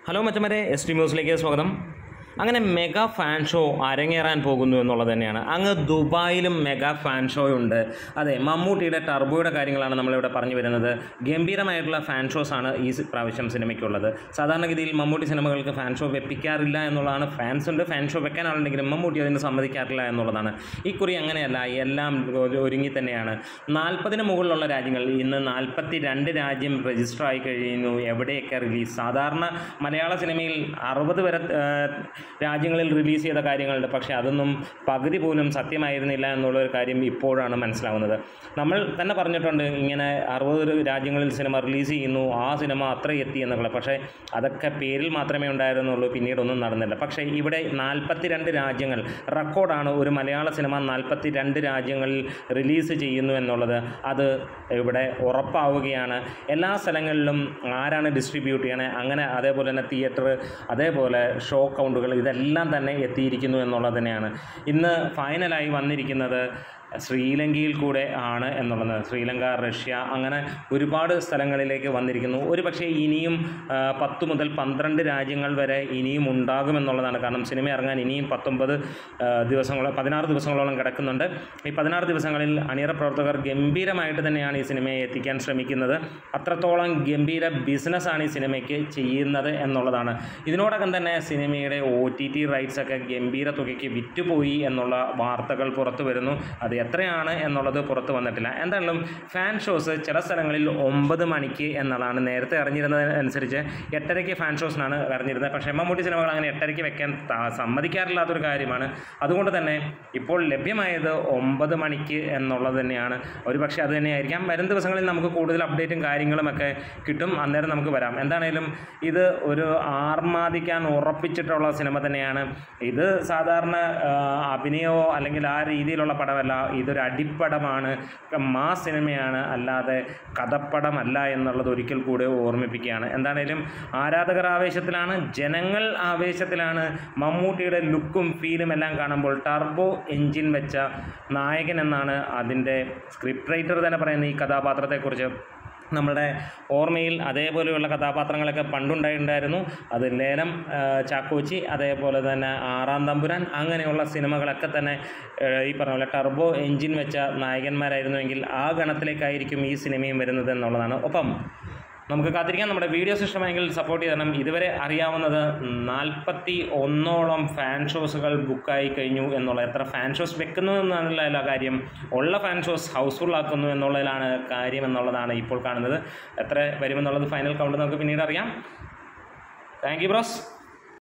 hello മച്ചമരെ S T ന്യൂസിലേക്ക് സ്വാഗതം അങ്ങനെ മെഗാ ഫാൻ ഷോ അരങ്ങേറാൻ പോകുന്നു എന്നുള്ളത് തന്നെയാണ് അങ്ങ് ദുബായിലും മെഗാ ഫാൻ ഷോ ഉണ്ട് അതെ മമ്മൂട്ടിയുടെ ടർബോയുടെ കാര്യങ്ങളാണ് നമ്മളിവിടെ പറഞ്ഞു വരുന്നത് ഗംഭീരമായിട്ടുള്ള ഫാൻ ഷോസ് ആണ് ഈ സി- പ്രാവശ്യം സിനിമയ്ക്കുള്ളത് സാധാരണഗതിയിൽ മമ്മൂട്ടി സിനിമകൾക്ക് ഫാൻ ഷോ വെപ്പിക്കാറില്ല എന്നുള്ളതാണ് ഫാൻസ് ഉണ്ട് ഫാൻ ഷോ വെക്കാൻ ആളുണ്ടെങ്കിലും മമ്മൂട്ടി അതിന് സമ്മതിക്കാറില്ല എന്നുള്ളതാണ് ഇക്കുറി അങ്ങനെയല്ല എല്ലാം ഒരു- ഒരുങ്ങി തന്നെയാണ് നാൽപ്പതിന് മുകളിലുള്ള രാജ്യങ്ങൾ ഇന്ന് നാൽപ്പത്തി രണ്ട് രാജ്യം രജിസ്റ്റർ ആയി കഴിയുന്നു എവിടെയൊക്കെ റിലീസ് സാധാരണ മലയാള സിനിമയിൽ അറുപത് വരെ ആ, രാജ്യങ്ങളിൽ റിലീസ് ചെയ്ത കാര്യങ്ങളുണ്ട് പക്ഷേ അതൊന്നും പകുതി പോലും സത്യമായിരുന്നില്ല എന്നുള്ളൊരു കാര്യം ഇപ്പോഴാണ് മനസ്സിലാവുന്നത് നമ്മൾ തന്നെ പറഞ്ഞിട്ടുണ്ട് ഇങ്ങനെ അറുപത് രാജ്യങ്ങളിൽ സിനിമ റിലീസ് ചെയ്യുന്നു ആ സിനിമ അത്ര എത്തി എന്നുള്ളത് പക്ഷേ അതൊക്കെ പേരിൽ മാത്രമേ ഉണ്ടായിരുന്നുള്ളൂ പിന്നീടൊന്നും നടന്നില്ല പക്ഷേ ഇവിടെ നാൽപ്പത്തിരണ്ട് രാജ്യങ്ങൾ റെക്കോർഡാണ് ഒരു മലയാള സിനിമ നാൽപ്പത്തി രണ്ട് രാജ്യങ്ങളിൽ റിലീസ് ചെയ്യുന്നു എന്നുള്ളത് അത് ഇവിടെ ഉറപ്പാവുകയാണ് എല്ലാ സ്ഥലങ്ങളിലും ആരാണ് ഡിസ്ട്രിബ്യൂട്ട് ചെയ്യണേ അങ്ങനെ അതേപോലെ തന്നെ തിയേറ്റർ അതേപോലെ ഷോ കൗണ്ടുകൾ ഇതെല്ലാം തന്നെ എത്തിയിരിക്കുന്നു എന്നുള്ളത് തന്നെയാണ് ഇന്ന് ഫൈനലായി വന്നിരിക്കുന്നത് ശ്രീലങ്കയിൽ കൂടെ ആണ് എന്നുള്ളത് ശ്രീലങ്ക റഷ്യ അങ്ങനെ ഒരുപാട് സ്ഥലങ്ങളിലേക്ക് വന്നിരിക്കുന്നു ഒരു പക്ഷേ ഇനിയും ആ, പത്ത് മുതൽ പന്ത്രണ്ട് രാജ്യങ്ങൾ വരെ ഇനിയും ഉണ്ടാകുമെന്നുള്ളതാണ് കാരണം സിനിമ ഇറങ്ങാൻ ഇനിയും പത്തൊമ്പത് ആ, ദിവസങ്ങളോ പതിനാറ് ദിവസങ്ങളോളം കിടക്കുന്നുണ്ട് ഈ പതിനാറ് ദിവസങ്ങളിൽ അണിയറ പ്രവർത്തകർ ഗംഭീരമായിട്ട് തന്നെയാണ് ഈ സിനിമയെ എത്തിക്കാൻ ശ്രമിക്കുന്നത് അത്രത്തോളം ഗംഭീര ബിസിനസ്സാണ് ഈ സിനിമയ്ക്ക് ചെയ്യുന്നത് എന്നുള്ളതാണ് ഇതിനോടകം തന്നെ സിനിമയുടെ ഒ ടി ടി റൈറ്റ്സ് ഒക്കെ ഗംഭീര തുകയ്ക്ക് വിറ്റുപോയി എന്നുള്ള വാർത്തകൾ പുറത്തു വരുന്നു അത് എത്രയാണ് എന്നുള്ളത് പുറത്തു വന്നിട്ടില്ല എന്തായാലും ഫാൻ ഷോസ് ചില സ്ഥലങ്ങളിൽ ഒമ്പത് മണിക്ക് എന്നുള്ളതാണ് നേരത്തെ അറിഞ്ഞിരുന്നത് അനുസരിച്ച് എട്ടരയ്ക്ക് ഫാൻ ഷോസിനാണ് അറിഞ്ഞിരുന്നത് പക്ഷേ മമ്മൂട്ടി സിനിമകൾ അങ്ങനെ എട്ടരയ്ക്ക് വെക്കാൻ ത- സമ്മതിക്കാറില്ലാത്തൊരു കാര്യമാണ് അതുകൊണ്ട് തന്നെ ഇപ്പോൾ ലഭ്യമായത് ഒമ്പത് മണിക്ക് എന്നുള്ളത് തന്നെയാണ് ഒരു പക്ഷേ അത് തന്നെയായിരിക്കാം വരും ദിവസങ്ങളിൽ നമുക്ക് കൂടുതൽ അപ്ഡേറ്റും കാര്യങ്ങളുമൊക്കെ കിട്ടും അന്നേരം നമുക്ക് വരാം എന്താണേലും ഇത് ഒരു ആർമാദിക്കാൻ ഉറപ്പിച്ചിട്ടുള്ള സിനിമ തന്നെയാണ് ഇത് സാധാരണ ആ, അഭിനയമോ അല്ലെങ്കിൽ ആ രീതിയിലുള്ള പടമല്ല ഇതൊരു അടിപ്പടമാണ് മാ സിനിമയാണ് അല്ലാതെ കഥപ്പടമല്ല എന്നുള്ളത് ഒരിക്കൽ കൂടെ ഓർമ്മിപ്പിക്കുകയാണ് എന്താണേലും ആരാധകർ ആവേശത്തിലാണ് ജനങ്ങൾ ആവേശത്തിലാണ് മമ്മൂട്ടിയുടെ ലുക്കും ഫീലും എല്ലാം കാണുമ്പോൾ ടർബോ എൻജിൻ വെച്ച നായകൻ എന്നാണ് അതിൻ്റെ സ്ക്രിപ്റ്റ് റൈറ്റർ തന്നെ പറയുന്ന ഈ കഥാപാത്രത്തെക്കുറിച്ച് നമ്മുടെ ഓർമ്മയിൽ അതേപോലെയുള്ള കഥാപാത്രങ്ങളൊക്കെ പണ്ടുണ്ടായിട്ടുണ്ടായിരുന്നു അത് ലേലം ആ, ചാക്കോച്ചി അതേപോലെ തന്നെ ആറാം തമ്പുരാൻ അങ്ങനെയുള്ള സിനിമകളൊക്കെ തന്നെ ആ, ഈ പറഞ്ഞ പോലെ ടർബോ എൻജിൻ വെച്ച നായകന്മാരായിരുന്നുവെങ്കിൽ ആ ഗണത്തിലേക്കായിരിക്കും ഈ സിനിമയും വരുന്നത് എന്നുള്ളതാണ് ഒപ്പം നമുക്ക് കാത്തിരിക്കാം നമ്മുടെ വീഡിയോസ് ഇഷ്ടമായെങ്കിൽ സപ്പോർട്ട് ചെയ്യണം ഇതുവരെ അറിയാവുന്നത് നാൽപ്പത്തി ഒന്നോളം ഫാൻ ഷോസുകൾ ബുക്കായി കഴിഞ്ഞു എന്നുള്ള എത്ര ഫാൻ ഷോസ് വെക്കുന്നു എന്നല്ല കാര്യം ഉള്ള ഫാൻ ഷോസ് ഹൗസ്ഫുൾ ആക്കുന്നു എന്നുള്ളതിലാണ് കാര്യം എന്നുള്ളതാണ് ഇപ്പോൾ കാണുന്നത് എത്ര വരുമെന്നുള്ളത് ഫൈനൽ കൗണ്ട് നമുക്ക് പിന്നീട് അറിയാം താങ്ക് യു ബ്രോസ്